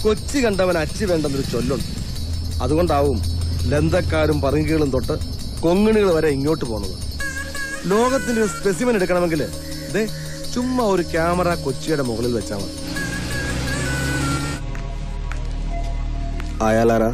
കൊച്ചി കണ്ടവൻ അച്ചി വേണ്ടെന്നൊരു ചൊല്ലുണ്ട് അതുകൊണ്ടാവും ലന്തക്കാരും പറങ്കികളും തൊട്ട് കൊങ്ങിണികൾ വരെ ഇങ്ങോട്ട് പോണത് ലോകത്തിന്റെ ഒരു സ്പെസിമൻ എടുക്കണമെങ്കിൽ ദേ ചുമ്മാ ഒരു ക്യാമറ കൊച്ചിയുടെ മുകളിൽ വെച്ചാൽ മതി അയാളാരാ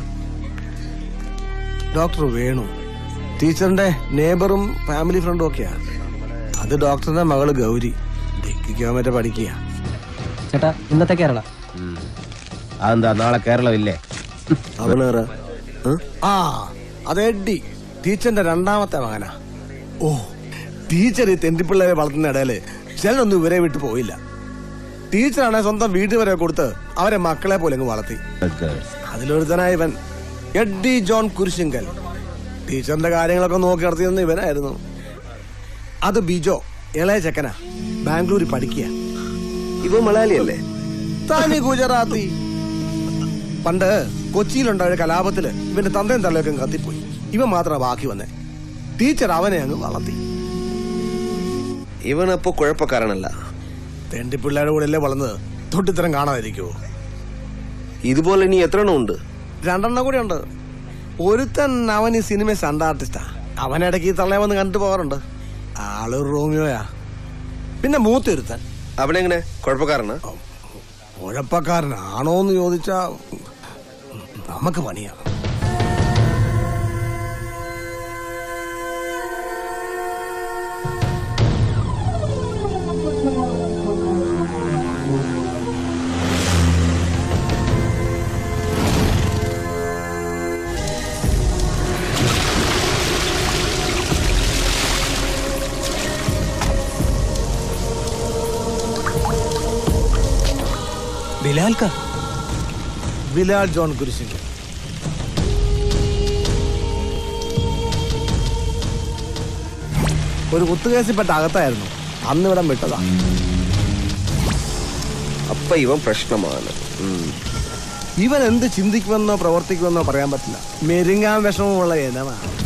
ഡോക്ടർ വേണു ടീച്ചറിന്റെ നേബറും ഫാമിലി ഫ്രണ്ടും ഒക്കെയാ അത് ഡോക്ടറിന്റെ മകള് ഗൗരി ഡിഗ്രിക്ക് മറ്റേ പഠിക്കുക ചേട്ടാ ഇന്നത്തെ കേരള അതെന്താ നാളെ കേരളം ഇല്ലേ അവനാരാ ആ അത് എഡ്ഡി ടീച്ചറിന്റെ രണ്ടാമത്തെ മകനാ ഓ ടീച്ചർ ഈ തെണ്ടിപ്പിള്ളേരെ വളർത്തുന്ന ഇടയില് ചിലരൊന്നും ഇവരെ വിട്ടു പോയില്ല ടീച്ചറാണെ സ്വന്തം വീട്ടിൽ വരെ കൊടുത്ത് അവരെ മക്കളെ പോലെ അങ്ങ് വളർത്തി അതിലൊരുത്തനായ ഇവൻ എഡ്ഡി ജോൺ കുരിശിങ്കൽ ടീച്ചറിന്റെ കാര്യങ്ങളൊക്കെ നോക്കി നടത്തിയിരുന്ന ഇവനായിരുന്നു അത് ബിജോ ഇളയ ചെക്കനാ ബാംഗ്ലൂരിൽ പഠിക്കുക ഇവ മലയാളിയല്ലേ തനി ഗുജറാത്തി പണ്ട് കൊച്ചിയിലുണ്ടായ കലാപത്തില് ഇവന്റെ തന്തയും തള്ളയൊക്കെ കത്തിപ്പോയി ഇവൻ മാത്രം ബാക്കി വന്നേ ടീച്ചർ അവനെ അങ്ങ് വളർത്തി ഇവനപ്പോ കുഴപ്പക്കാരനല്ല തെണ്ടി പിള്ളേരുടെ കൂടെ അല്ലേ വളർന്നത് തൊട്ടിത്തരം കാണാതിരിക്കുവോ ഇതുപോലെ ഇനി എത്ര എണ്ണം ഉണ്ട് രണ്ടെണ്ണം കൂടെ ഉണ്ട് ഒരുത്തൻ അവൻ ഈ സിനിമ സണ്ട ആർട്ടിസ്റ്റാ അവനിടയ്ക്ക് ഈ തള്ളയെ വന്ന് കണ്ടിട്ട് പോകാറുണ്ട് ആള് റോമിയോയാ പിന്നെ മൂത്തൊരുത്തൻ അവനെങ്ങനെ കുഴപ്പക്കാരനാ ഉഴപ്പക്കാരനാണോ എന്ന് ചോദിച്ചാ നമുക്ക് പണിയാ ബിലാൽക്ക ബിലാൽ ജോൺ കുരിശിങ്കൽ ഒരു കുത്തുകേസിൽപ്പെട്ട അകത്തായിരുന്നു അന്ന് ഇവിടെ വിട്ടതാ അപ്പൊ ഇവൻ പ്രശ്നമാണ് ഉം. ഇവൻ എന്ത് ചിന്തിക്കുമെന്നോ പ്രവർത്തിക്കുമെന്നോ പറയാൻ പറ്റില്ല മെരുങ്ങാൻ വിഷമമുള്ള ഇനമാണ്